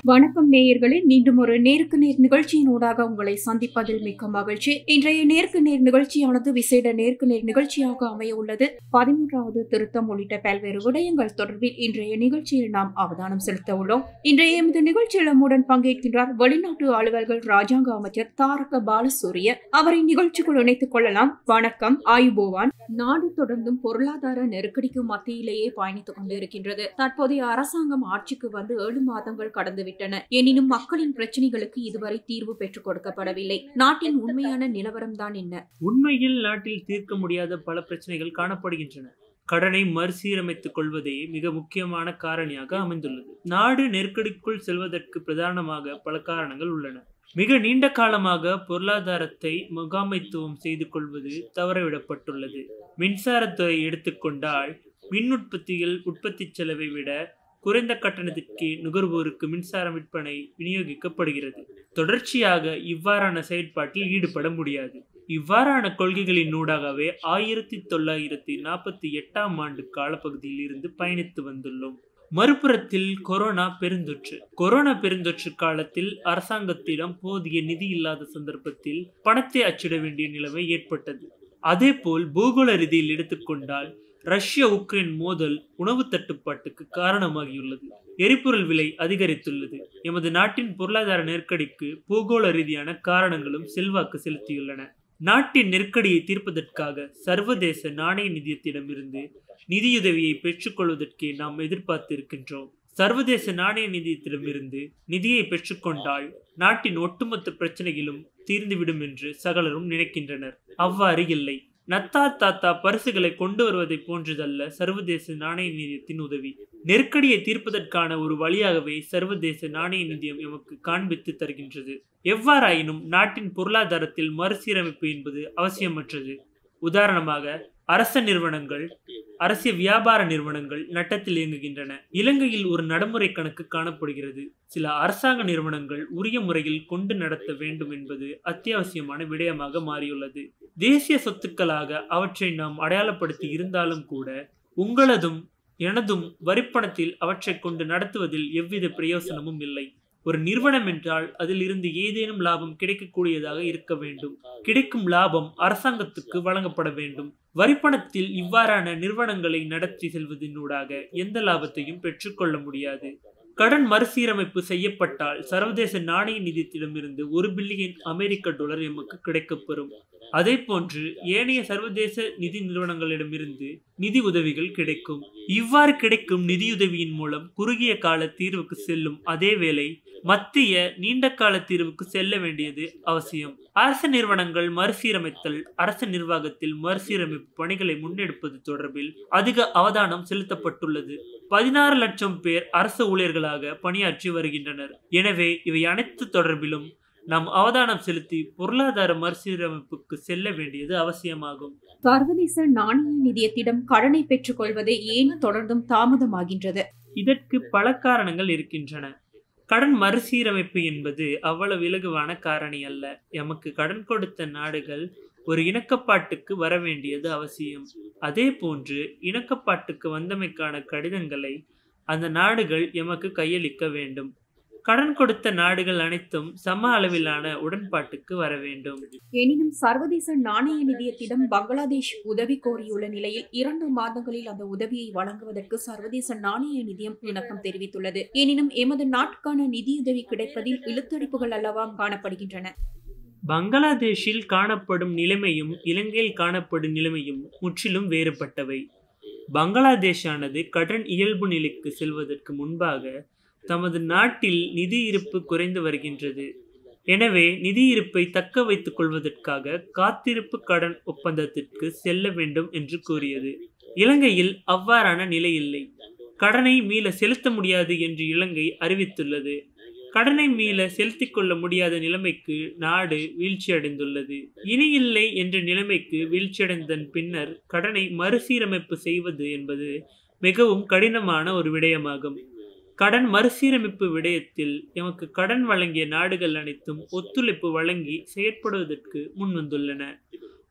வணக்கம் நேயர்களே மீண்டும் ஒரு நேருக்கு நேர் நிகழ்ச்சியினூடாக உங்களை சந்திப்பதில் மிக்க மகிழ்ச்சி இன்றைய நேருக்கு நேர் நிகழ்ச்சியானது விசேட நேருக்கு நேர் நிகழ்ச்சியாக அமைய உள்ளது பதிமூன்றாவது திருத்தம் உள்ளிட்ட பல்வேறு விடயங்கள் தொடர்பில் இன்றைய நிகழ்ச்சியில் நாம் அவதானம் செலுத்த உள்ளோம் இன்றைய எமது நிகழ்ச்சியில் நம்முடன் பங்கேற்கின்றார் வெளிநாட்டு அலுவல்கள் ராஜாங்க அமைச்சர் தாரக பாலசூரிய அவரை நிகழ்ச்சிக்குள் இணைத்துக் கொள்ளலாம் வணக்கம் ஆயுபோவான் நாடு தொடர்ந்தும் பொருளாதார நெருக்கடிக்கு மத்தியிலேயே பயணித்துக் கொண்டிருக்கின்றது தற்போதைய அரசாங்கம் ஆட்சிக்கு வந்து ஏழு மாதங்கள் கடந்துவிட்டன எனினும் மக்களின் பிரச்சனைகளுக்கு இதுவரை தீர்வு பெற்றுக் கொடுக்கப்படவில்லை நாட்டின் உண்மையான நிலவரம் தான் என்ன உண்மையில் நாட்டில் தீர்க்க முடியாத பல பிரச்சனைகள் காணப்படுகின்றன கடனை மறுசீரமைத்துக் கொள்வதே மிக முக்கியமான காரணியாக அமைந்துள்ளது நாடு நெருக்கடிக்குள் செல்வதற்கு பிரதானமாக பல காரணங்கள் உள்ளன மிக நீண்ட காலமாக பொருளாதாரத்தை முகாமைத்துவம் செய்து கொள்வது தவறவிடப்பட்டுள்ளது மின்சாரத்துறை எடுத்துக்கொண்டால் மின் உற்பத்தியில் உற்பத்தி செலவை விட குறைந்த கட்டணத்திற்கு நுகர்வோருக்கு மின்சார விற்பனை விநியோகிக்கப்படுகிறது தொடர்ச்சியாக இவ்வாறான செயற்பாட்டில் ஈடுபட முடியாது இவ்வாறான கொள்கைகளின் ஊடாகவே ஆயிரத்தி தொள்ளாயிரத்தி நாற்பத்தி எட்டாம் ஆண்டு காலப்பகுதியில் இருந்து பயணித்து வந்துள்ளோம் மறுபுறத்தில் கொரோனா பெருந்தொற்று கொரோனா பெருந்தொற்று காலத்தில் அரசாங்கத்திடம் போதிய நிதி இல்லாத சந்தர்ப்பத்தில் பணத்தை அச்சிட வேண்டிய நிலைமை ஏற்பட்டது அதேபோல் பூகோள ரீதியில் எடுத்துக்கொண்டால் ரஷ்ய உக்ரைன் மோதல் உணவு தட்டுப்பாட்டுக்கு காரணமாகியுள்ளது எரிபொருள் விலை அதிகரித்துள்ளது எமது நாட்டின் பொருளாதார நெருக்கடிக்கு பூகோள ரீதியான காரணங்களும் செல்வாக்கு செலுத்தியுள்ளன நாட்டின் நெருக்கடியை தீர்ப்பதற்காக சர்வதேச நாணய நிதியத்திடமிருந்து நிதியுதவியை பெற்றுக்கொள்வதற்கே நாம் எதிர்பார்த்திருக்கின்றோம் சர்வதேச நாணய நிதியத்திடமிருந்து நிதியை பெற்றுக்கொண்டால் நாட்டின் ஒட்டுமொத்த பிரச்சனைகளும் தீர்ந்துவிடும் என்று சகலரும் நினைக்கின்றனர் அவ்வாறு இல்லை நத்தா தாத்தா பரிசுகளை கொண்டு வருவதை போன்றதல்ல சர்வதேச நாணய நிதியத்தின் உதவி நெருக்கடியை தீர்ப்பதற்கான ஒரு வழியாகவே சர்வதேச நாணய நிதியம் எமக்கு காண்பித்து தருகின்றது எவ்வாறாயினும் நாட்டின் பொருளாதாரத்தில் மறுசீரமைப்பு என்பது அவசியமற்றது உதாரணமாக அரச நிறுவனங்கள் அரசிய வியாபார நிறுவனங்கள் நட்டத்தில் இயங்குகின்றன இலங்கையில் ஒரு நடைமுறை கணக்கு காணப்படுகிறது சில அரசாங்க நிறுவனங்கள் உரிய முறையில் கொண்டு நடத்த வேண்டும் என்பது அத்தியாவசியமான விடயமாக மாறியுள்ளது தேசிய சொத்துக்களாக அவற்றை நாம் அடையாளப்படுத்தி இருந்தாலும் கூட உங்களதும் எனதும் வரிப்பணத்தில் அவற்றை கொண்டு நடத்துவதில் எவ்வித பிரயோசனமும் இல்லை ஒரு நிறுவனம் என்றால் அதில் இருந்து ஏதேனும் லாபம் கிடைக்கக்கூடியதாக இருக்க வேண்டும் கிடைக்கும் லாபம் அரசாங்கத்துக்கு வழங்கப்பட வேண்டும் வரிப்பணத்தில் இவ்வாறான நிறுவனங்களை நடத்தி செல்வதனூடாக எந்த லாபத்தையும் பெற்றுக்கொள்ள முடியாது கடன் மறுசீரமைப்பு செய்யப்பட்டால் சர்வதேச நாணய நிதியத்திடமிருந்து ஒரு பில்லியன் அமெரிக்க டாலர் எமக்கு கிடைக்கப்பெறும் அதே போன்று ஏனைய சர்வதேச நிதி நிறுவனங்களிடமிருந்து நிதி உதவிகள் கிடைக்கும் இவ்வாறு கிடைக்கும் நிதியுதவியின் மூலம் குறுகிய கால தீர்வுக்கு செல்லும் அதேவேளை மத்திய நீண்ட கால தீர்வுக்கு செல்ல வேண்டியது அவசியம் அரசு நிறுவனங்கள் மறுசீரமைத்தல் அரசு நிர்வாகத்தில் மறுசீரமைப்பு பணிகளை முன்னெடுப்பது தொடர்பில் அதிக அவதானம் செலுத்தப்பட்டுள்ளது பதினாறு லட்சம் பேர் அரசு ஊழியர்களாக பணியாற்றி வருகின்றனர் எனவே இவை அனைத்து தொடர்பிலும் நாம் அவதானம் செலுத்தி பொருளாதார மறுசீரமைப்புக்கு செல்ல வேண்டியது அவசியமாகும் சர்வதேச நாணய நிதியத்திடம் கடனை பெற்றுக் கொள்வது ஏன் தொடர்ந்தும் தாமதமாகின்றது இதற்கு பல காரணங்கள் இருக்கின்றன கடன் மறுசீரமைப்பு என்பது அவ்வளவு இலகுவான காரணி அல்ல எமக்கு கடன் கொடுத்த நாடுகள் ஒரு இணக்கப்பாட்டுக்கு வர வேண்டியது அவசியம் அதே போன்று இணக்கப்பாட்டுக்கு வந்தமைக்கான கடிதங்களை அந்த நாடுகள் எமக்கு கையளிக்க வேண்டும் கடன் கொடுத்த நாடுகள் அனைத்தும் சம அளவிலான உடன்பாட்டுக்கு வர வேண்டும் எனினும் சர்வதேச நாணய நிதியத்திடம் பங்களாதேஷ் உதவி கோரியுள்ள நிலையில் இரண்டு மாதங்களில் அந்த உதவியை வழங்குவதற்கு சர்வதேச நாணய நிதியம் இணக்கம் தெரிவித்துள்ளது எனினும் எமது நாட்டுக்கான நிதியுதவி கிடைப்பதில் இழுத்தடிப்புகள் அல்லவா காணப்படுகின்றன பங்களாதேஷில் காணப்படும் நிலைமையும் இலங்கையில் காணப்படும் நிலைமையும் முற்றிலும் வேறுபட்டவை பங்களாதேஷானது கடன் இயல்பு நிலைக்கு செல்வதற்கு முன்பாக தமது நாட்டில் நிதி இருப்பு குறைந்து வருகின்றது எனவே நிதி இருப்பை தக்க வைத்துக் கொள்வதற்காக காத்திருப்பு கடன் ஒப்பந்தத்திற்கு செல்ல வேண்டும் என்று கூறியது இலங்கையில் அவ்வாறான நிலை இல்லை கடனை மீள செலுத்த முடியாது என்று இலங்கை அறிவித்துள்ளது கடனை மீள செலுத்திக் கொள்ள முடியாத நிலைமைக்கு நாடு வீழ்ச்சியடைந்துள்ளது இனி இல்லை என்ற நிலைமைக்கு வீழ்ச்சியடைந்தன் பின்னர் கடனை மறுசீரமைப்பு செய்வது என்பது மிகவும் கடினமான ஒரு விடயமாகும் கடன் மறுசீரமைப்பு விடயத்தில் எமக்கு கடன் வழங்கிய நாடுகள் அனைத்தும் ஒத்துழைப்பு வழங்கி செயற்படுவதற்கு முன்வந்துள்ளன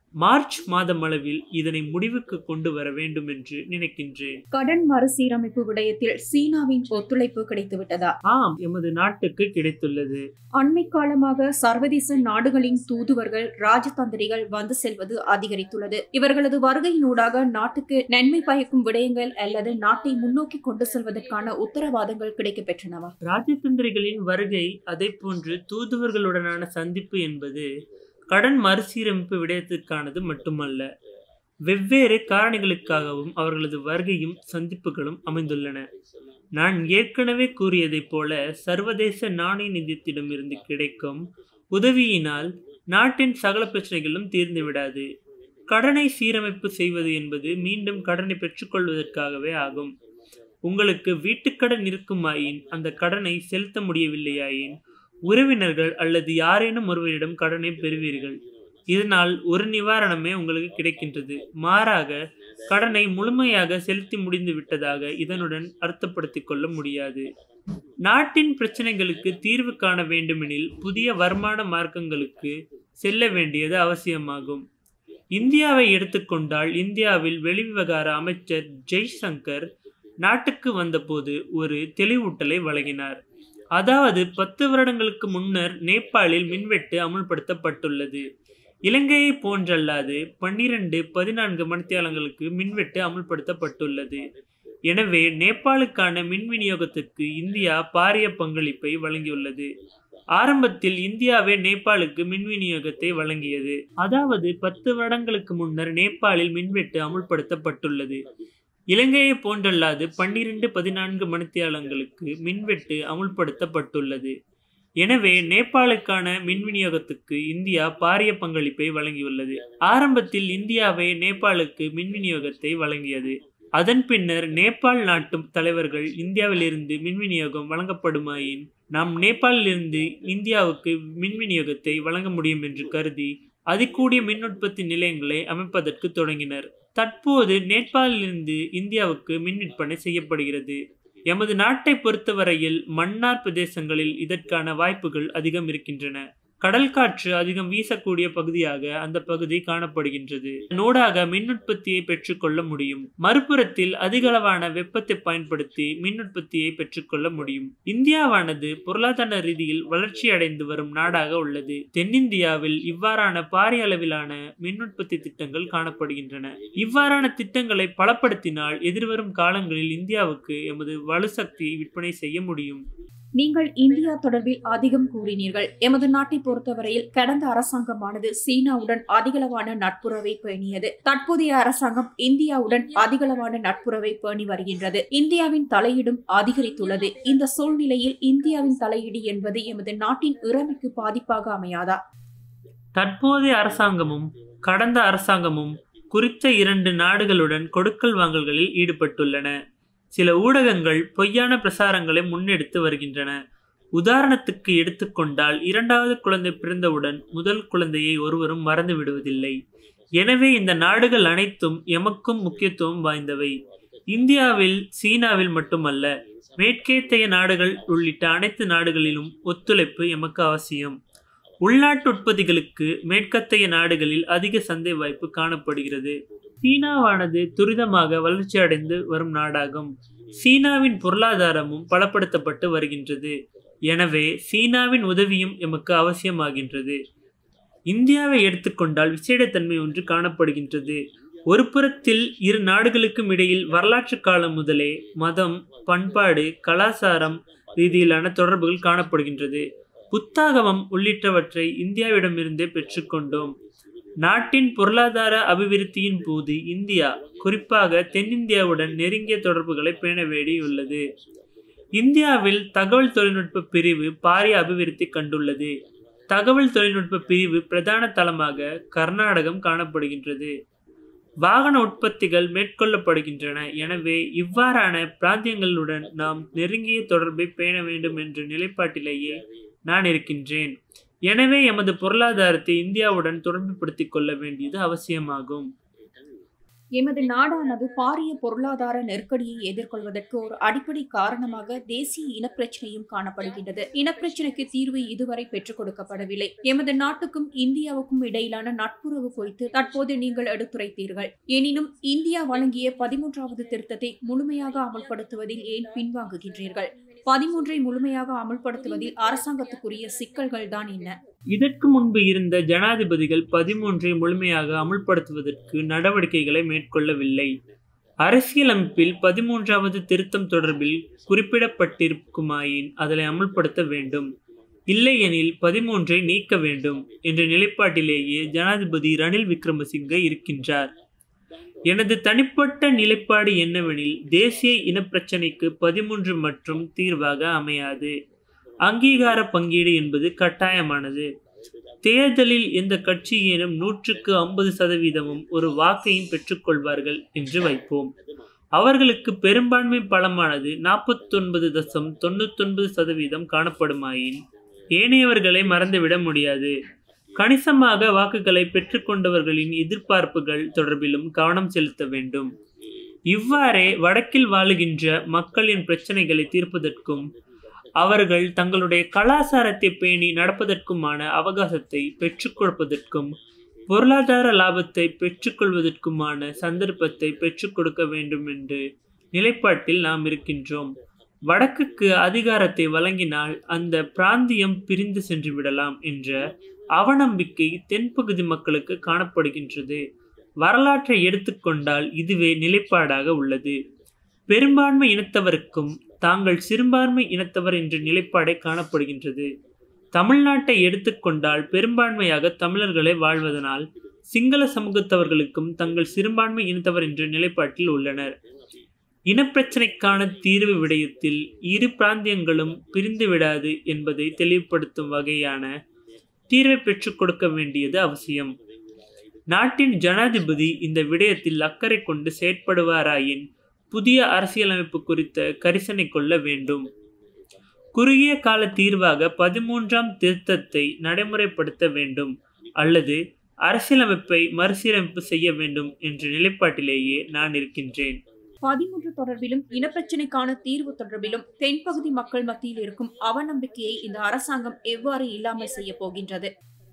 மார்ச் மாதம் அளவில் இதனை முடிவுக்கு கொண்டு வர வேண்டும் என்று நினைக்கின்றேன் கடன் மறுசீரமைப்பு விடயத்தில் சீனாவின் ஒத்துழைப்பு கிடைத்துவிட்டதா ஆம் எமது நாட்டுக்கு கிடைத்துள்ளது அண்மை காலமாக சர்வதேச நாடுகளின் தூதுவர்கள் ராஜதந்திரிகள் வந்து செல்வது அதிகரித்துள்ளது இவர்களது வருகையினூடாக நாட்டுக்கு நன்மை பயக்கும் விடயங்கள் அல்லது நாட்டை முன்னோக்கி கொண்டு செல்வதற்கான உத்தரவாதங்கள் கிடைக்கப் பெற்றனவா ராஜதந்திரிகளின் வருகை அதை போன்று தூதுவர்களுடனான சந்திப்பு என்பது கடன் மறுசீரமைப்பு விடயத்திற்கானது மட்டுமல்ல வெவ்வேறு காரணிகளுக்காகவும் அவர்களது வருகையும் சந்திப்புகளும் அமைந்துள்ளன நான் ஏற்கனவே கூறியதைப் போல சர்வதேச நாணய நிதியத்திடமிருந்து கிடைக்கும் உதவியினால் நாட்டின் சகல பிரச்சனைகளும் தீர்ந்துவிடாது கடனை சீரமைப்பு செய்வது என்பது மீண்டும் கடனை பெற்றுக்கொள்வதற்காகவே ஆகும் உங்களுக்கு வீட்டுக்கடன் இருக்குமாயின் அந்த கடனை செலுத்த முடியவில்லையாயின் உறவினர்கள் அல்லது யாரேனும் ஒருவரிடம் கடனை பெறுவீர்கள் இதனால் ஒரு நிவாரணமே உங்களுக்கு கிடைக்கின்றது மாறாக கடனை முழுமையாக செலுத்தி முடிந்து விட்டதாக இதனுடன் அர்த்தப்படுத்திக் கொள்ள முடியாது நாட்டின் பிரச்சனைகளுக்கு தீர்வு காண வேண்டுமெனில் புதிய வருமான மார்க்கங்களுக்கு செல்ல வேண்டியது அவசியமாகும் இந்தியாவை எடுத்துக்கொண்டால் இந்தியாவில் வெளிவிவகார அமைச்சர் ஜெய்சங்கர் நாட்டுக்கு வந்தபோது ஒரு தெளிவூட்டலை வழங்கினார் அதாவது பத்து வருடங்களுக்கு முன்னர் நேபாளில் மின்வெட்டு அமுல்படுத்தப்பட்டுள்ளது இலங்கையை போன்றல்லாது பன்னிரண்டு பதினான்கு மணித்தியாலங்களுக்கு மின்வெட்டு அமுல்படுத்தப்பட்டுள்ளது எனவே நேபாளுக்கான மின் விநியோகத்துக்கு இந்தியா பாரிய பங்களிப்பை வழங்கியுள்ளது ஆரம்பத்தில் இந்தியாவே நேபாளுக்கு மின் விநியோகத்தை வழங்கியது அதாவது பத்து வருடங்களுக்கு முன்னர் நேபாளில் மின்வெட்டு அமுல்படுத்தப்பட்டுள்ளது இலங்கையை போன்றல்லாது பன்னிரண்டு பதினான்கு மணித்தியாலங்களுக்கு மின்வெட்டு அமுல்படுத்தப்பட்டுள்ளது எனவே நேபாளுக்கான மின் விநியோகத்துக்கு இந்தியா பாரிய பங்களிப்பை வழங்கியுள்ளது ஆரம்பத்தில் இந்தியாவே நேபாளுக்கு மின் விநியோகத்தை வழங்கியது அதன் பின்னர் நேபாள் நாட்டு தலைவர்கள் இந்தியாவிலிருந்து மின் விநியோகம் வழங்கப்படுமாயின் நாம் நேபாளிலிருந்து இந்தியாவுக்கு மின் விநியோகத்தை வழங்க முடியும் என்று கருதி அதிகூடிய மின் உற்பத்தி நிலையங்களை அமைப்பதற்கு தொடங்கினர் தற்போது நேபாளிலிருந்து இந்தியாவுக்கு மின் விற்பனை செய்யப்படுகிறது எமது நாட்டை பொறுத்தவரையில் மன்னார் பிரதேசங்களில் இதற்கான வாய்ப்புகள் அதிகம் இருக்கின்றன கடல் காற்று அதிகம் வீசக்கூடிய பகுதியாக அந்த பகுதி காணப்படுகின்றது நூடாக மின் உற்பத்தியை பெற்றுக்கொள்ள முடியும் மறுபுறத்தில் அதிகளவான வெப்பத்தை பயன்படுத்தி மின் உற்பத்தியை பெற்றுக்கொள்ள முடியும் இந்தியாவானது பொருளாதார ரீதியில் வளர்ச்சி அடைந்து வரும் நாடாக உள்ளது தென்னிந்தியாவில் இவ்வாறான பாரிய அளவிலான மின் உற்பத்தி திட்டங்கள் காணப்படுகின்றன இவ்வாறான திட்டங்களை பலப்படுத்தினால் எதிர்வரும் காலங்களில் இந்தியாவுக்கு எமது வலுசக்தியை விற்பனை செய்ய முடியும் நீங்கள் இந்தியா தொடர்பில் அதிகம் கூறினீர்கள் எமது நாட்டை பொறுத்தவரையில் கடந்த அரசாங்கமானது சீனாவுடன் அதிகளவான நட்புறவை பேணியது தற்போதைய அரசாங்கம் இந்தியாவுடன் அதிகளவான நட்புறவை பேணி வருகின்றது இந்தியாவின் தலையீடும் அதிகரித்துள்ளது இந்த சூழ்நிலையில் இந்தியாவின் தலையீடு என்பது எமது நாட்டின் இறமைக்கு பாதிப்பாக அமையாதா தற்போதைய அரசாங்கமும் கடந்த அரசாங்கமும் குறித்த இரண்டு நாடுகளுடன் கொடுக்கல் வாங்கல்களில் ஈடுபட்டுள்ளன சில ஊடகங்கள் பொய்யான பிரசாரங்களை முன்னெடுத்து வருகின்றன உதாரணத்துக்கு எடுத்துக்கொண்டால் இரண்டாவது குழந்தை பிறந்தவுடன் முதல் குழந்தையை ஒருவரும் மறந்து விடுவதில்லை எனவே இந்த நாடுகள் அனைத்தும் எமக்கும் முக்கியத்துவம் வாய்ந்தவை இந்தியாவில் சீனாவில் மட்டுமல்ல மேற்கேத்தைய நாடுகள் உள்ளிட்ட அனைத்து நாடுகளிலும் ஒத்துழைப்பு எமக்கு அவசியம் உள்நாட்டு உற்பத்திகளுக்கு மேற்கத்தைய நாடுகளில் அதிக சந்தை வாய்ப்பு காணப்படுகிறது சீனாவானது துரிதமாக வளர்ச்சி அடைந்து வரும் நாடாகும் சீனாவின் பொருளாதாரமும் பலப்படுத்தப்பட்டு வருகின்றது எனவே சீனாவின் உதவியும் எமக்கு அவசியமாகின்றது இந்தியாவை எடுத்துக்கொண்டால் விசேடத்தன்மை ஒன்று காணப்படுகின்றது ஒரு புறத்தில் இரு நாடுகளுக்கும் இடையில் வரலாற்று காலம் முதலே மதம் பண்பாடு கலாச்சாரம் ரீதியிலான தொடர்புகள் காணப்படுகின்றது புத்தாகமம் உள்ளிட்டவற்றை இந்தியாவிடமிருந்தே பெற்றுக்கொண்டோம் நாட்டின் பொருளாதார அபிவிருத்தியின் போது இந்தியா குறிப்பாக தென்னிந்தியாவுடன் நெருங்கிய தொடர்புகளை பேண வேண்டியுள்ளது இந்தியாவில் தகவல் தொழில்நுட்ப பிரிவு பாரிய அபிவிருத்தி கண்டுள்ளது தகவல் தொழில்நுட்ப பிரிவு பிரதான தளமாக கர்நாடகம் காணப்படுகின்றது வாகன உற்பத்திகள் மேற்கொள்ளப்படுகின்றன எனவே இவ்வாறான பிராந்தியங்களுடன் நாம் நெருங்கிய தொடர்பை பேண வேண்டும் என்ற நிலைப்பாட்டிலேயே நான் இருக்கின்றேன் எனவே எமது பொருளாதாரத்தை இந்தியாவுடன் தொடர்புபடுத்திக் கொள்ள வேண்டியது அவசியமாகும் எமது நாடானது பாரிய பொருளாதார நெருக்கடியை எதிர்கொள்வதற்கு ஒரு அடிப்படை காரணமாக தேசிய இனப்பிரச்சனையும் காணப்படுகின்றது இனப்பிரச்சனைக்கு தீர்வு இதுவரை பெற்றுக் கொடுக்கப்படவில்லை எமது நாட்டுக்கும் இந்தியாவுக்கும் இடையிலான நட்புறவு குறித்து தற்போது நீங்கள் எடுத்துரைத்தீர்கள் எனினும் இந்தியா வழங்கிய பதிமூன்றாவது திருத்தத்தை முழுமையாக அமல்படுத்துவதில் ஏன் பின்வாங்குகின்றீர்கள் பதிமூன்றை முழுமையாக அமல்படுத்துவதில் அரசாங்கத்துக்குரிய சிக்கல்கள் தான் என்ன இதற்கு முன்பு இருந்த ஜனாதிபதிகள் பதிமூன்றை முழுமையாக அமுல்படுத்துவதற்கு நடவடிக்கைகளை மேற்கொள்ளவில்லை அரசியலமைப்பில் பதிமூன்றாவது திருத்தம் தொடர்பில் குறிப்பிடப்பட்டிருக்குமாயின் அதனை அமுல்படுத்த வேண்டும் இல்லையெனில் பதிமூன்றை நீக்க வேண்டும் என்ற நிலைப்பாட்டிலேயே ஜனாதிபதி ரணில் விக்ரமசிங்க இருக்கின்றார் எனது தனிப்பட்ட நிலைப்பாடு என்னவெனில் தேசிய இனப்பிரச்சினைக்கு பதிமூன்று மற்றும் தீர்வாக அமையாது அங்கீகார பங்கீடு என்பது கட்டாயமானது தேர்தலில் எந்த கட்சியினும் நூற்றுக்கு ஐம்பது சதவீதமும் ஒரு வாக்கையும் பெற்றுக்கொள்வார்கள் என்று வைப்போம் அவர்களுக்கு பெரும்பான்மை பலமானது நாற்பத்தொன்பது தசம் தொண்ணூத்தொன்பது சதவீதம் காணப்படுமாயின் ஏனையவர்களை மறந்துவிட முடியாது கணிசமாக வாக்குகளை பெற்றுக்கொண்டவர்களின் எதிர்பார்ப்புகள் தொடர்பிலும் கவனம் செலுத்த வேண்டும் இவ்வாறே வடக்கில் வாழுகின்ற மக்களின் பிரச்சனைகளை தீர்ப்பதற்கும் அவர்கள் தங்களுடைய கலாச்சாரத்தை பேணி நடப்பதற்குமான அவகாசத்தை பெற்றுக் கொடுப்பதற்கும் பொருளாதார லாபத்தை பெற்றுக்கொள்வதற்குமான சந்தர்ப்பத்தை பெற்றுக் கொடுக்க வேண்டும் என்று நிலைப்பாட்டில் நாம் இருக்கின்றோம் வடக்குக்கு அதிகாரத்தை வழங்கினால் அந்த பிராந்தியம் பிரிந்து சென்று விடலாம் என்ற அவநம்பிக்கை தென்பகுதி மக்களுக்கு காணப்படுகின்றது வரலாற்றை எடுத்துக்கொண்டால் இதுவே நிலைப்பாடாக உள்ளது பெரும்பான்மை இனத்தவருக்கும் தாங்கள் சிறுபான்மை இனத்தவர் என்ற நிலைப்பாடே காணப்படுகின்றது தமிழ்நாட்டை எடுத்துக்கொண்டால் பெரும்பான்மையாக தமிழர்களே வாழ்வதனால் சிங்கள சமூகத்தவர்களுக்கும் தங்கள் சிறுபான்மை இனத்தவர் என்ற நிலைப்பாட்டில் உள்ளனர் இனப்பிரச்சினைக்கான தீர்வு விடயத்தில் இரு பிராந்தியங்களும் பிரிந்து விடாது என்பதை தெளிவுபடுத்தும் வகையான தீர்வை பெற்றுக் கொடுக்க வேண்டியது அவசியம் நாட்டின் ஜனாதிபதி இந்த விடயத்தில் அக்கறை கொண்டு செயற்படுவாராயின் புதிய அரசியலமைப்பு குறித்த கரிசனை கொள்ள வேண்டும் குறுகிய கால தீர்வாக பதிமூன்றாம் திருத்தத்தை நடைமுறைப்படுத்த வேண்டும் அல்லது அரசியலமைப்பை மறுசீரமைப்பு செய்ய வேண்டும் என்ற நிலைப்பாட்டிலேயே நான் இருக்கின்றேன் பதிமூன்று தொடர்பிலும் இனப்பிரச்சினைக்கான தீர்வு தொடர்பிலும் தென்பகுதி மக்கள் மத்தியில் இருக்கும் அவநம்பிக்கையை இந்த அரசாங்கம் எவ்வாறு இல்லாமல் செய்ய போகின்றது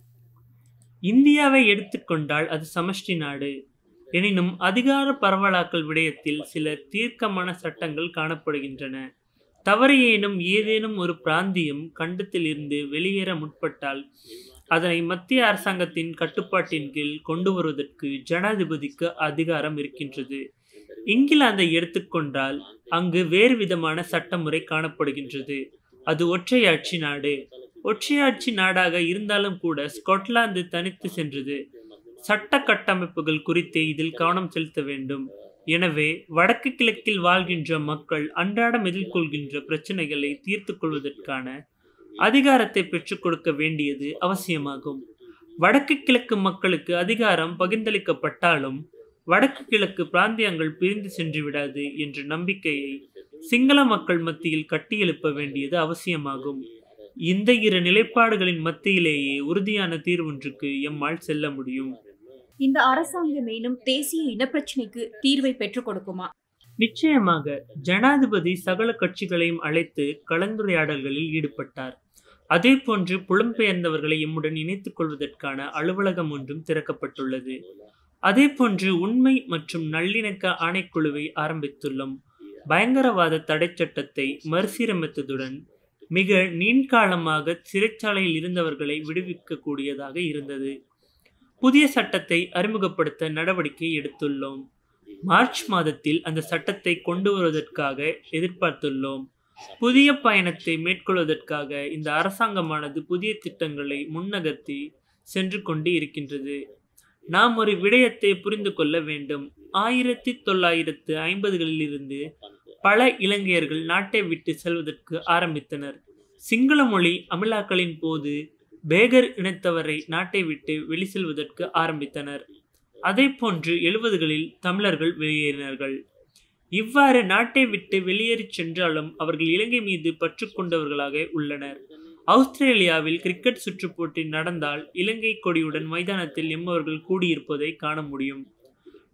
இந்தியாவை எடுத்துக்கொண்டால் அது சமஷ்டி நாடு எனினும் அதிகார பரவலாக்கல் விடயத்தில் சில தீர்க்கமான சட்டங்கள் காணப்படுகின்றன தவறையேனும் ஏதேனும் ஒரு பிராந்தியம் கண்டத்தில் இருந்து வெளியேற முற்பட்டால் அதனை மத்திய அரசாங்கத்தின் கட்டுப்பாட்டின் கீழ் கொண்டு வருவதற்கு ஜனாதிபதிக்கு அதிகாரம் இருக்கின்றது இங்கிலாந்தை எடுத்துக்கொண்டால் அங்கு வேறு விதமான சட்டமுறை காணப்படுகின்றது அது ஒற்றையாட்சி நாடு ஒற்றையாட்சி நாடாக இருந்தாலும் கூட ஸ்காட்லாந்து தனித்து சென்றது சட்ட கட்டமைப்புகள் குறித்தே இதில் கவனம் செலுத்த வேண்டும் எனவே வடக்கு கிழக்கில் வாழ்கின்ற மக்கள் அன்றாடம் எதிர்கொள்கின்ற பிரச்சனைகளை தீர்த்து கொள்வதற்கான அதிகாரத்தை பெற்றுக் கொடுக்க வேண்டியது அவசியமாகும் வடக்கு கிழக்கு மக்களுக்கு அதிகாரம் பகிர்ந்தளிக்கப்பட்டாலும் வடக்கு கிழக்கு பிராந்தியங்கள் பிரிந்து சென்று விடாது என்ற நம்பிக்கையை சிங்கள மக்கள் மத்தியில் கட்டியெழுப்ப வேண்டியது அவசியமாகும் இந்த இரு நிலைப்பாடுகளின் மத்தியிலேயே உறுதியான தீர்வொன்றுக்கு எம்மால் செல்ல முடியும் இந்த அரசாங்கம் மேலும் தேசிய இனப்பிரச்சினைக்கு தீர்வை பெற்றுக் கொடுக்குமா நிச்சயமாக ஜனாதிபதி சகல கட்சிகளையும் அழைத்து கலந்துரையாடல்களில் ஈடுபட்டார் அதே போன்று புலம்பெயர்ந்தவர்களை எம்முடன் இணைத்துக் கொள்வதற்கான அலுவலகம் ஒன்றும் திறக்கப்பட்டுள்ளது அதே போன்று உண்மை மற்றும் நல்லிணக்க ஆணைக்குழுவை ஆரம்பித்துள்ளோம் பயங்கரவாத தடை சட்டத்தை மறுசீரமைத்ததுடன் மிக நீண்காலமாக சிறைச்சாலையில் இருந்தவர்களை விடுவிக்கக்கூடியதாக இருந்தது புதிய சட்டத்தை அறிமுகப்படுத்த நடவடிக்கை எடுத்துள்ளோம் மார்ச் மாதத்தில் அந்த சட்டத்தை கொண்டு வருவதற்காக எதிர்பார்த்துள்ளோம் புதிய பயணத்தை மேற்கொள்வதற்காக இந்த அரசாங்கமானது புதிய திட்டங்களை முன்னகர்த்தி சென்று கொண்டு இருக்கின்றது நாம் ஒரு விடயத்தை புரிந்து கொள்ள வேண்டும் ஆயிரத்தி தொள்ளாயிரத்து ஐம்பதுகளில் இருந்து பல இலங்கையர்கள் நாட்டை விட்டு செல்வதற்கு ஆரம்பித்தனர் சிங்கள மொழி அமலாக்கலின் போது பேகர் இனத்தவரை நாட்டை விட்டு வெளி செல்வதற்கு ஆரம்பித்தனர் அதே போன்று எழுபதுகளில் தமிழர்கள் வெளியேறினார்கள் இவ்வாறு நாட்டை விட்டு வெளியேறி சென்றாலும் அவர்கள் இலங்கை மீது பற்று கொண்டவர்களாக உள்ளனர் ஆஸ்திரேலியாவில் கிரிக்கெட் சுற்றுப் போட்டி நடந்தால் இலங்கை கொடியுடன் மைதானத்தில் எம்மவர்கள் கூடியிருப்பதை காண முடியும்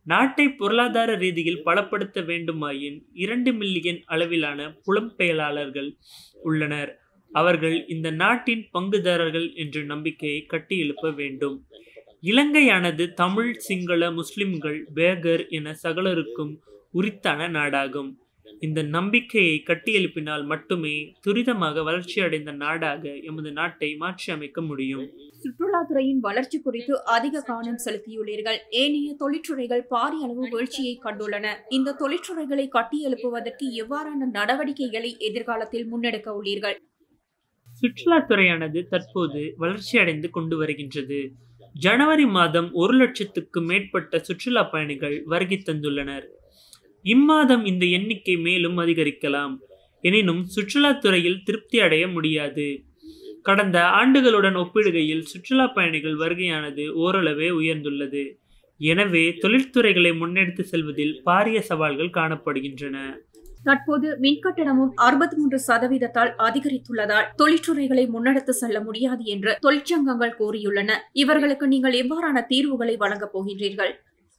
நாட்டை பொருளாதார ரீதியில் பலப்படுத்த வேண்டுமாயின் இரண்டு மில்லியன் அளவிலான புலம்பெயலாளர்கள் உள்ளனர் அவர்கள் இந்த நாட்டின் பங்குதாரர்கள் என்ற நம்பிக்கையை கட்டியெழுப்ப வேண்டும் இலங்கையானது தமிழ் சிங்கள முஸ்லிம்கள் பேகர் என சகலருக்கும் உரித்தான நாடாகும் இந்த நம்பிக்கையை கட்டியெழுப்பினால் மட்டுமே துரிதமாக வளர்ச்சியடைந்த நாடாக எமது நாட்டை மாற்றி அமைக்க முடியும் சுற்றுலாத்துறையின் வளர்ச்சி குறித்து அதிக கவனம் செலுத்தியுள்ளீர்கள் ஏனைய தொழிற்றுறைகள் பாரிய அளவு வீழ்ச்சியை கண்டுள்ளன இந்த தொழிற்றுறைகளை கட்டியெழுப்புவதற்கு எவ்வாறான நடவடிக்கைகளை எதிர்காலத்தில் முன்னெடுக்க உள்ளீர்கள் சுற்றுலாத்துறையானது தற்போது வளர்ச்சியடைந்து கொண்டு வருகின்றது ஜனவரி மாதம் ஒரு லட்சத்துக்கு மேற்பட்ட சுற்றுலா பயணிகள் வருகை தந்துள்ளனர் இம்மாதம் இந்த எண்ணிக்கை மேலும் அதிகரிக்கலாம் எனினும் சுற்றுலாத்துறையில் திருப்தி அடைய முடியாது கடந்த ஆண்டுகளுடன் ஒப்பிடுகையில் சுற்றுலா பயணிகள் வருகையானது ஓரளவே உயர்ந்துள்ளது எனவே தொழில்துறைகளை முன்னெடுத்து செல்வதில் பாரிய சவால்கள் காணப்படுகின்றன தற்போது மின்கட்டணமும் அறுபத்தி மூன்று சதவீதத்தால் அதிகரித்துள்ளதால் தொழிற்றுறைகளை முன்னெடுத்து செல்ல முடியாது என்று தொழிற்சங்கங்கள் கூறியுள்ளன இவர்களுக்கு நீங்கள் எவ்வாறான தீர்வுகளை வழங்கப் போகின்றீர்கள்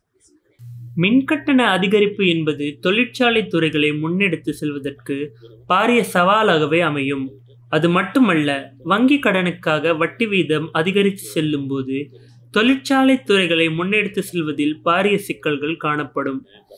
மின்கட்டண அதிகரிப்பு என்பது தொழிற்சாலை துறைகளை முன்னெடுத்து செல்வதற்கு பாரிய சவாலாகவே அமையும் அது மட்டுமல்ல வங்கி கடனுக்காக வட்டி வீதம் அதிகரித்து செல்லும் போது தொழிற்சாலை துறைகளை முன்னெடுத்து செல்வதில் பாரிய சிக்கல்கள் காணப்படும்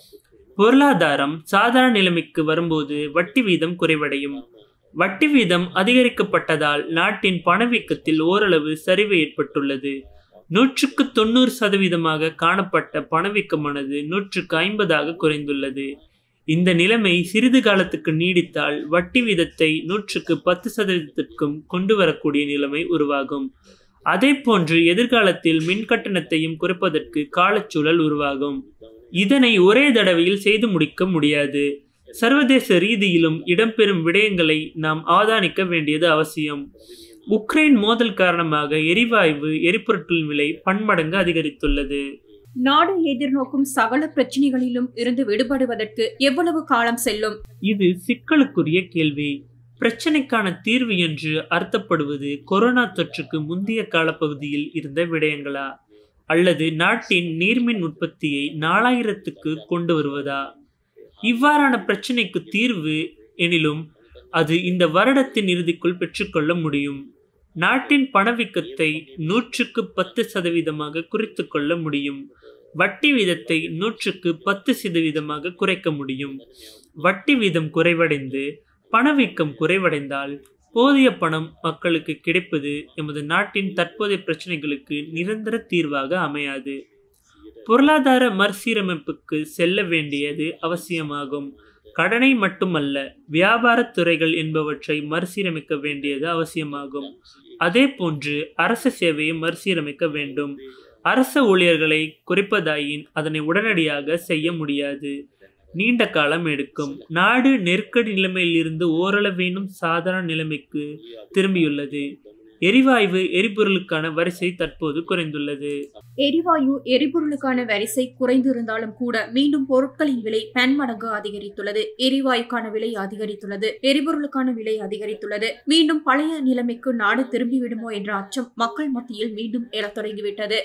பொருளாதாரம் சாதாரண நிலைமைக்கு வரும்போது வட்டி வீதம் குறைவடையும் வட்டி வீதம் அதிகரிக்கப்பட்டதால் நாட்டின் பணவீக்கத்தில் ஓரளவு சரிவு ஏற்பட்டுள்ளது நூற்றுக்கு தொண்ணூறு சதவீதமாக காணப்பட்ட பணவீக்கமானது நூற்றுக்கு ஐம்பதாக குறைந்துள்ளது இந்த நிலைமை சிறிது காலத்துக்கு நீடித்தால் வட்டி வீதத்தை நூற்றுக்கு பத்து சதவீதத்திற்கும் கொண்டு வரக்கூடிய நிலைமை உருவாகும் அதே போன்று எதிர்காலத்தில் மின் கட்டணத்தையும் குறைப்பதற்கு காலச்சூழல் உருவாகும் இதனை ஒரே தடவையில் செய்து முடிக்க முடியாது சர்வதேச ரீதியிலும் இடம்பெறும் விடயங்களை நாம் அவதானிக்க வேண்டியது அவசியம் உக்ரைன் மோதல் காரணமாக எரிவாயு எரிபொருட்களின் விலை பன்மடங்கு அதிகரித்துள்ளது நாடு எதிர்நோக்கும் சகல பிரச்சனைகளிலும் இருந்து விடுபடுவதற்கு எவ்வளவு காலம் செல்லும் இது சிக்கலுக்குரிய கேள்வி பிரச்சனைக்கான தீர்வு என்று அர்த்தப்படுவது கொரோனா தொற்றுக்கு முந்தைய காலப்பகுதியில் இருந்த விடயங்களா அல்லது நாட்டின் நீர்மின் உற்பத்தியை நாலாயிரத்துக்கு கொண்டு வருவதா இவ்வாறான பிரச்சனைக்கு தீர்வு எனிலும் அது இந்த வருடத்தின் இறுதிக்குள் பெற்றுக்கொள்ள முடியும் நாட்டின் பணவீக்கத்தை நூற்றுக்கு பத்து சதவீதமாக குறைத்து கொள்ள முடியும் வட்டி வீதத்தை நூற்றுக்கு பத்து சதவீதமாக குறைக்க முடியும் வட்டி வீதம் குறைவடைந்து பணவீக்கம் குறைவடைந்தால் போதிய பணம் மக்களுக்கு கிடைப்பது எமது நாட்டின் தற்போதைய பிரச்சனைகளுக்கு நிரந்தர தீர்வாக அமையாது பொருளாதார மறுசீரமைப்புக்கு செல்ல வேண்டியது அவசியமாகும் கடனை மட்டுமல்ல வியாபாரத் துறைகள் என்பவற்றை மறுசீரமைக்க வேண்டியது அவசியமாகும் அதே போன்று அரச சேவையை மறுசீரமைக்க வேண்டும் அரச ஊழியர்களை குறைப்பதாயின் அதனை உடனடியாக செய்ய முடியாது நீண்ட காலம் எடுக்கும் நாடு நெருக்கடி நிலைமையில் இருந்து ஓரளவேனும் சாதாரண நிலைமைக்கு திரும்பியுள்ளது எரிவாயு எரிபொருளுக்கான வரிசை தற்போது குறைந்துள்ளது எரிவாயு எரிபொருளுக்கான வரிசை குறைந்திருந்தாலும் கூட மீண்டும் பொருட்களின் விலை பன்மடங்கு அதிகரித்துள்ளது எரிவாயுக்கான விலை அதிகரித்துள்ளது எரிபொருளுக்கான விலை அதிகரித்துள்ளது மீண்டும் பழைய நிலைமைக்கு நாடு திரும்பிவிடுமோ என்ற அச்சம் மக்கள் மத்தியில் மீண்டும் எழத் தொடங்கிவிட்டது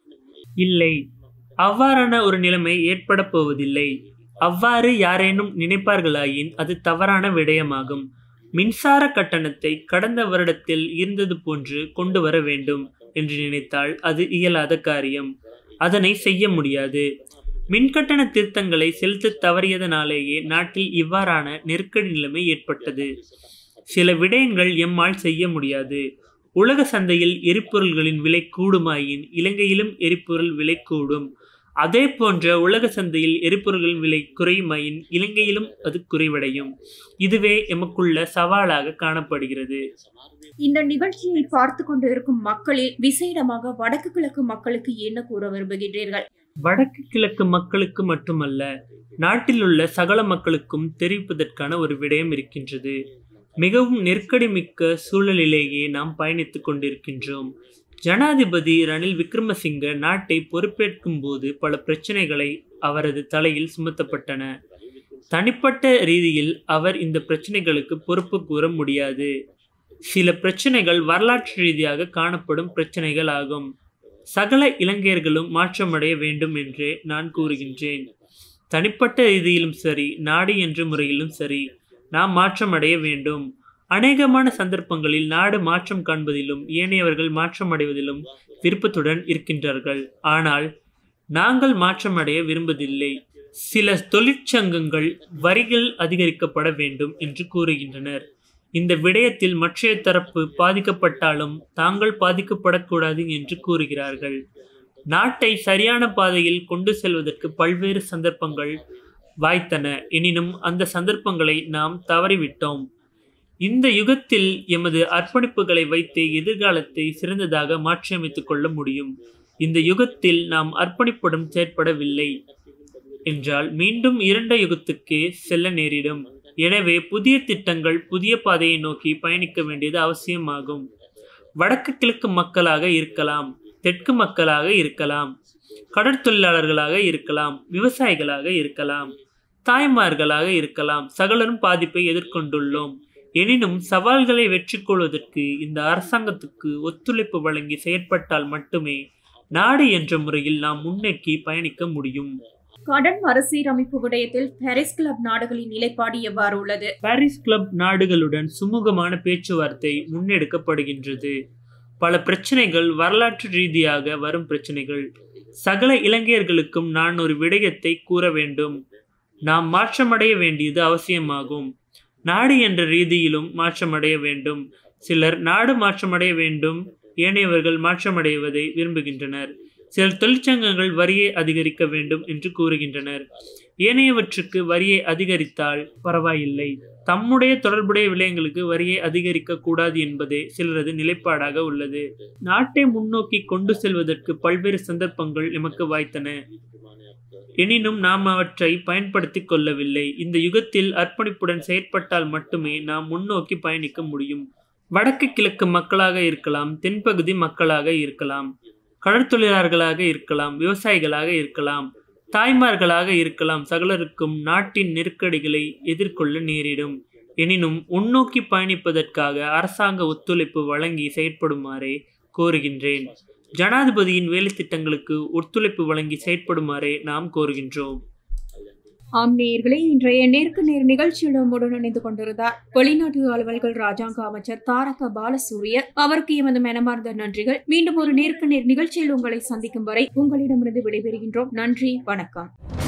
இல்லை அவ்வாறான ஒரு நிலைமை ஏற்பட போவதில்லை அவ்வாறு யாரேனும் நினைப்பார்களாயின் அது தவறான விடயமாகும் மின்சார கட்டணத்தை கடந்த வருடத்தில் இருந்தது போன்று கொண்டு வர வேண்டும் என்று நினைத்தால் அது இயலாத காரியம் அதனை செய்ய முடியாது மின்கட்டண திருத்தங்களை செலுத்த தவறியதனாலேயே நாட்டில் இவ்வாறான நெருக்கடி நிலைமை ஏற்பட்டது சில விடயங்கள் எம்மால் செய்ய முடியாது உலக சந்தையில் எரிபொருள்களின் விலை கூடுமாயின் இலங்கையிலும் எரிபொருள் விலை கூடும் அதே போன்ற உலக சந்தையில் எரிபொருள்களின் விலை குறையுமாயின் இலங்கையிலும் அது குறைவடையும் இதுவே எமக்குள்ள சவாலாக காணப்படுகிறது இந்த நிகழ்ச்சியை பார்த்து கொண்டு இருக்கும் மக்களில் விசேடமாக வடக்கு கிழக்கு மக்களுக்கு என்ன கூற விரும்புகின்றீர்கள் வடக்கு கிழக்கு மக்களுக்கு மட்டுமல்ல நாட்டில் உள்ள சகல மக்களுக்கும் தெரிவிப்பதற்கான ஒரு விடயம் இருக்கின்றது மிகவும் நெருக்கடி மிக்க சூழலிலேயே நாம் பயணித்துக் கொண்டிருக்கின்றோம் ஜனாதிபதி ரணில் விக்ரமசிங்க நாட்டை பொறுப்பேற்கும் போது பல பிரச்சனைகளை அவரது தலையில் சுமத்தப்பட்டன தனிப்பட்ட ரீதியில் அவர் இந்த பிரச்சனைகளுக்கு பொறுப்பு கூற முடியாது சில பிரச்சனைகள் வரலாற்று ரீதியாக காணப்படும் பிரச்சனைகள் ஆகும் சகல இளைஞர்களும் மாற்றமடைய வேண்டும் என்றே நான் கூறுகின்றேன் தனிப்பட்ட ரீதியிலும் சரி நாடு என்ற முறையிலும் சரி நாம் மாற்றமடைய வேண்டும் அநேகமான சந்தர்ப்பங்களில் நாடு மாற்றம் காண்பதிலும் ஏனையவர்கள் மாற்றமடைவதிலும் விருப்பத்துடன் இருக்கின்றார்கள் ஆனால் நாங்கள் மாற்றமடைய விரும்புவதில்லை சில தொழிற்சங்கங்கள் வரிகள் அதிகரிக்கப்பட வேண்டும் என்று கூறுகின்றனர் இந்த விடயத்தில் மற்றைய தரப்பு பாதிக்கப்பட்டாலும் தாங்கள் பாதிக்கப்படக்கூடாது என்று கூறுகிறார்கள் நாட்டை சரியான பாதையில் கொண்டு செல்வதற்கு பல்வேறு சந்தர்ப்பங்கள் வாய்த்தன எனினும் அந்த சந்தர்ப்பங்களை நாம் தவறிவிட்டோம் இந்த யுகத்தில் எமது அர்ப்பணிப்புகளை வைத்து எதிர்காலத்தை சிறந்ததாக மாற்றியமைத்துக் கொள்ள முடியும் இந்த யுகத்தில் நாம் அர்ப்பணிப்புடன் செயற்படவில்லை என்றால் மீண்டும் இரண்ட யுகத்துக்கே செல்ல நேரிடும் எனவே புதிய திட்டங்கள் புதிய பாதையை நோக்கி பயணிக்க வேண்டியது அவசியமாகும் வடக்கு கிழக்கு மக்களாக இருக்கலாம் தெற்கு மக்களாக இருக்கலாம் கடற்தொழிலாளர்களாக இருக்கலாம் விவசாயிகளாக இருக்கலாம் தாய்மார்களாக இருக்கலாம் சகலரும் பாதிப்பை எதிர்கொண்டுள்ளோம் எனினும் சவால்களை வெற்றி கொள்வதற்கு இந்த அரசாங்கத்துக்கு ஒத்துழைப்பு வழங்கி செயற்பட்டால் மட்டுமே நாடு என்ற முறையில் நாம் முன்னோக்கி பயணிக்க முடியும் கடன் மறுசீரமைப்பு விடயத்தில் பாரிஸ் கிளப் நாடுகளின் நிலைப்பாடு எவ்வாறு உள்ளது பாரிஸ் கிளப் நாடுகளுடன் சுமூகமான பேச்சுவார்த்தை முன்னெடுக்கப்படுகின்றது பல பிரச்சனைகள் வரலாற்று ரீதியாக வரும் பிரச்சனைகள் சகல இளைஞர்களுக்கும் நான் ஒரு விடயத்தை கூற வேண்டும் நாம் மாற்றமடைய வேண்டியது அவசியமாகும் நாடு என்ற ரீதியிலும் மாற்றமடைய வேண்டும் சிலர் நாடு மாற்றமடைய வேண்டும் ஏனையவர்கள் மாற்றமடைவதை விரும்புகின்றனர் சில தொழிற்சங்கங்கள் வரியை அதிகரிக்க வேண்டும் என்று கூறுகின்றனர் ஏனையவற்றுக்கு வரியை அதிகரித்தால் பரவாயில்லை தம்முடைய தொடர்புடைய விடயங்களுக்கு வரியை அதிகரிக்க கூடாது என்பதே சிலரது நிலைப்பாடாக உள்ளது நாட்டை முன்னோக்கி கொண்டு செல்வதற்கு பல்வேறு சந்தர்ப்பங்கள் எமக்கு வாய்த்தன எனினும் நாம் அவற்றை பயன்படுத்திக் கொள்ளவில்லை இந்த யுகத்தில் அர்ப்பணிப்புடன் செயற்பட்டால் மட்டுமே நாம் முன்னோக்கி பயணிக்க முடியும் வடக்கு கிழக்கு மக்களாக இருக்கலாம் தென்பகுதி மக்களாக இருக்கலாம் கடற்தொழிலாளர்களாக இருக்கலாம் விவசாயிகளாக இருக்கலாம் தாய்மார்களாக இருக்கலாம் சகலருக்கும் நாட்டின் நெருக்கடிகளை எதிர்கொள்ள நேரிடும் எனினும் முன்னோக்கி பயணிப்பதற்காக அரசாங்க ஒத்துழைப்பு வழங்கி செயற்படுமாறே கோருகின்றேன் ஜனாதிபதியின் வேலை திட்டங்களுக்கு ஒத்துழைப்பு வழங்கி செயற்படுமாறே நாம் கோருகின்றோம் ஆம் நேயர்களே இன்றைய நேருக்கு நேர் நிகழ்ச்சியில் நம்முடன் இணைந்து கொண்டிருந்தார் வெளிநாட்டு அலுவல்கள் ராஜாங்க அமைச்சர் தாரக பாலசூரிய அவருக்கு எமது மனமார்ந்த நன்றிகள் மீண்டும் ஒரு நேருக்கு நேர் நிகழ்ச்சியில் உங்களை சந்திக்கும் வரை உங்களிடமிருந்து விடைபெறுகின்றோம் நன்றி வணக்கம்